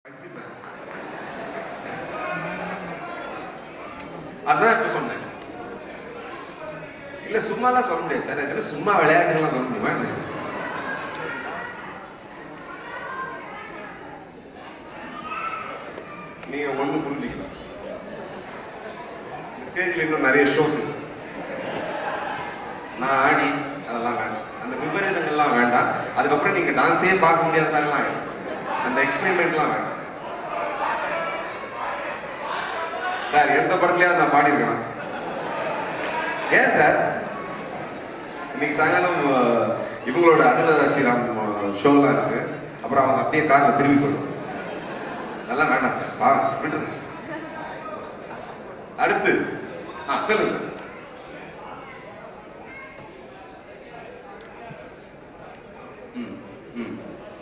படிச்சிருப்பேன் அதான் இப்ப சொன்னேன் இல்ல சும்மாலாம் சொல்ல முடியாது சார் இதுல சும்மா விளையாட்டுலாம் சொல்ல முடியுமா என்ன? நீங்க ஒண்ணு புரிஞ்சுக்கலாம் இந்த ஸ்டேஜ்ல இன்னும் நிறைய ஷோஸ் இருக்கு நான் ஆடி அதெல்லாம் வேண்டாம் அந்த விபரீதங்கள்லாம் வேண்டாம் அதுக்கப்புறம் நீங்க டான்ஸே பார்க்க முடியாத மாதிரிலாம் வேண்டாம் அந்த எக்ஸ்பெரிமெண்ட்லாம் வேண்டாம் சார் எந்த படத்துலயாவது நான் பாடியிருக்கேன் ஏன் சார் இன்னைக்கு சாயங்காலம் அஹ், இவங்களோட அனுராதா ஸ்ரீராம் ஷோலாம் இருக்கு அப்புறம் அவங்க அப்படியே காரில் திரும்பி போயிடும் அதெல்லாம் வேண்டாம் சார் பாருங்க விட்டுருங்க அடுத்து ஆ சொல்லுங்க ம், ம்.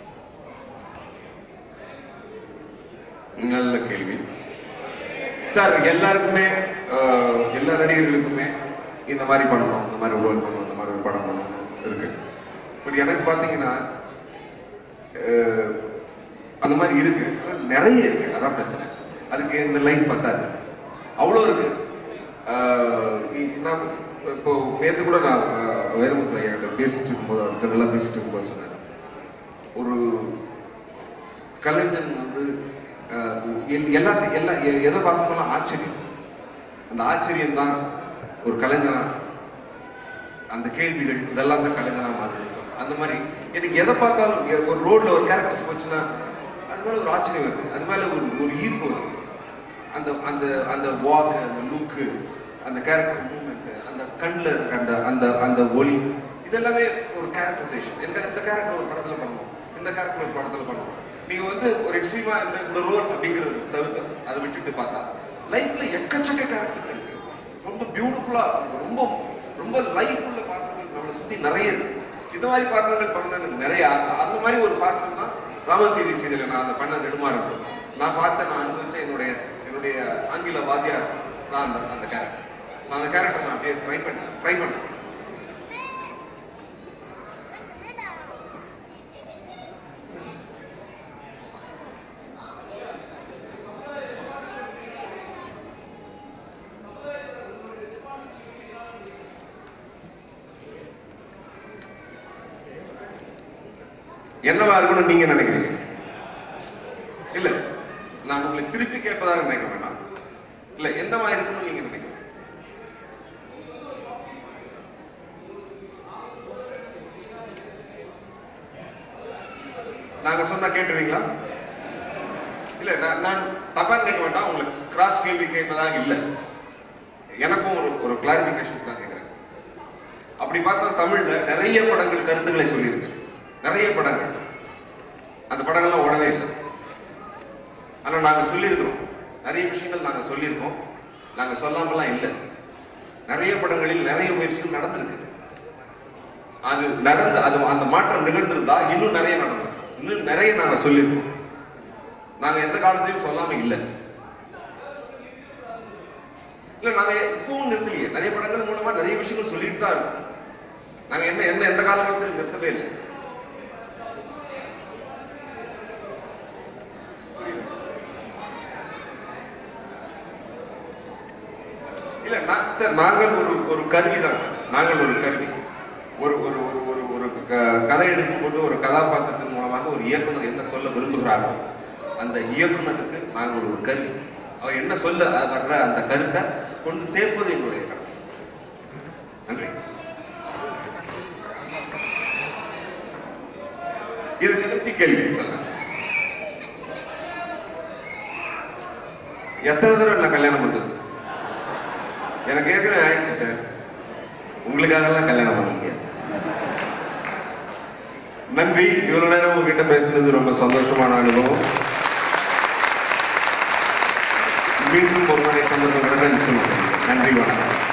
நல்ல கேள்வி சார் எல்லாருக்குமே அஹ், எல்லா நடிகர்களுக்குமே இந்த மாதிரி பண்ணணும் இந்த மாதிரி ரோல் பண்ணணும் இந்த மாதிரி ஒரு படம் பண்ணணும் இருக்கு பட் எனக்கு பார்த்தீங்கன்னா அஹ், அந்த மாதிரி இருக்கு ஆனா நிறைய இருக்கு அதான் பிரச்சனை அதுக்கு இந்த லைஃப் பத்தாது அவ்வளோ இருக்கு அஹ், இ- நான் இப்போ நேற்று கூட நான் அஹ், வேலுமுத்து ஐயாட்ட பேசிட்டு இருக்கும்போது அவர்கிட்ட நல்லா பேசிட்டு இருக்கும்போது சொன்னார் ஒரு கலைஞன் வந்து அஹ், எல்- எல்லாத்தையும் எல்லா எ- எதை பார்க்கும்போதும் ஆச்சரியம் அந்த ஆச்சரியம் தான் ஒரு கலைஞனா அந்த கேள்விகள் இதெல்லாம் தான் கலைஞனா மாதிரி அந்த மாதிரி எனக்கு எதை பார்த்தாலும் எ- ஒரு ரோட்ல ஒரு கேரக்டர்ஸ் போச்சுன்னா அது மேல ஒரு ஆச்சரியம் இருக்கு அது மேல ஒரு ஒரு ஈர்ப்பு வருது அந்த அந்த அந்த வாக் அந்த லுக்கு அந்த கேரக்டர் மூவ்மெண்ட் அந்த கண்ணில் இருக்க அந்த அந்த அந்த ஒளி இதெல்லாமே ஒரு கேரக்டரைசேஷன் இந்த இந்த கேரக்டர் ஒரு படத்துல பண்ணுவோம் இந்த கேரக்டர் ஒரு படத்துல பண்ணுவோம் நீங்க வந்து ஒரு எக்ஸ்ட்ரீமா இந்த இந்த ரோல் அப்படிங்கிறது தவிர்த்து அதை விட்டுட்டு பார்த்தா லைஃப்ல எக்கச்சக்க கேரக்டர்ஸ் இருக்கு ரொம்ப பியூட்டிஃபுல்லா ரொம்ப ரொம்ப லைஃப் உள்ள பாத்திரங்கள் நம்மளை சுத்தி நிறைய இருக்கு இந்த மாதிரி பாத்திரங்கள் பண்ண எனக்கு நிறைய ஆசை அந்த மாதிரி ஒரு பாத்திரம் தான் ராமன் டிவி சீரியல் நான் அந்த பண்ண நெடுமாறன் நான் பார்த்த நான் அனுபவிச்ச என்னுடைய என்னுடைய ஆங்கில வாத்தியார் தான் அந்த அந்த கேரக்டர் ஸோ அந்த கேரக்டர் நான் அப்படியே ட்ரை பண்ணேன் ட்ரை பண்ணேன் என்னவா இருக்கணும்னு நீங்க நினைக்கிறீங்க இல்ல நான் உங்களை திருப்பி கேட்பதாக நினைக்க வேண்டாம் இல்ல என்னவா இருக்கணும்னு நீங்க நினைக்கிறீங்க நாங்க சொன்னா கேட்டுருவீங்களா இல்ல நான் நான் தப்பா கேட்க வேண்டாம் உங்களுக்கு கிராஸ் கேள்வி கேட்பதாக இல்ல எனக்கும் ஒரு ஒரு கிளாரிபிகேஷன் தான் கேட்கிறேன் அப்படி பார்த்தா தமிழ்ல நிறைய படங்கள் கருத்துக்களை சொல்லியிருக்கு நிறைய படங்கள் அந்த படங்கள்லாம் ஓடவே இல்லை ஆனா நாங்க சொல்லியிருக்கிறோம் நிறைய விஷயங்கள் நாங்க சொல்லியிருக்கோம் நாங்க சொல்லாமலாம் இல்லை நிறைய படங்களில் நிறைய முயற்சிகள் நடந்திருக்கு அது நடந்து அது அந்த மாற்றம் நிகழ்ந்திருந்தா இன்னும் நிறைய நடந்திருக்கும் இன்னும் நிறைய நாங்க சொல்லியிருக்கோம் நாங்க எந்த காலத்தையும் சொல்லாம இல்லை இல்ல நாங்க இப்பவும் நிறுத்தலையே நிறைய படங்கள் மூலமா நிறைய விஷயங்கள் சொல்லிட்டு தான் இருக்கோம் நாங்க என்ன என்ன எந்த காலகட்டத்திலும் நிறுத்தவே இல்லை இல்ல நான் சார் நாங்கள் ஒரு ஒரு கருவி தான் சார் நாங்கள் ஒரு கருவி ஒரு ஒரு ஒரு ஒரு ஒரு க- கதை எடுக்கும்போது ஒரு கதாபாத்திரத்தின் மூலமாக ஒரு இயக்குனர் என்ன சொல்ல விரும்புகிறாரோ அந்த இயக்குனருக்கு நாங்கள் ஒரு கருவி அவர் என்ன சொல்ல வர்ற அந்த கருத்தை கொண்டு சேர்ப்பது எங்களுடைய கடமை நன்றி இது கடைசி கேள்வி சொல்லுங்க எத்தனை தடவை நான் கல்யாணம் பண்றது எனக்கு ஏற்கனவே ஆயிடுச்சு சார் உங்களுக்காகலாம் கல்யாணம் பண்ண முடியாது நன்றி இவ்வளவு நேரம் உங்ககிட்ட பேசுனது ரொம்ப சந்தோஷமான அனுபவம் மீண்டும் ஒரு முறை சந்தர்ப்பம் கிடைத்தா நிச்சயமா நன்றி வணக்கம்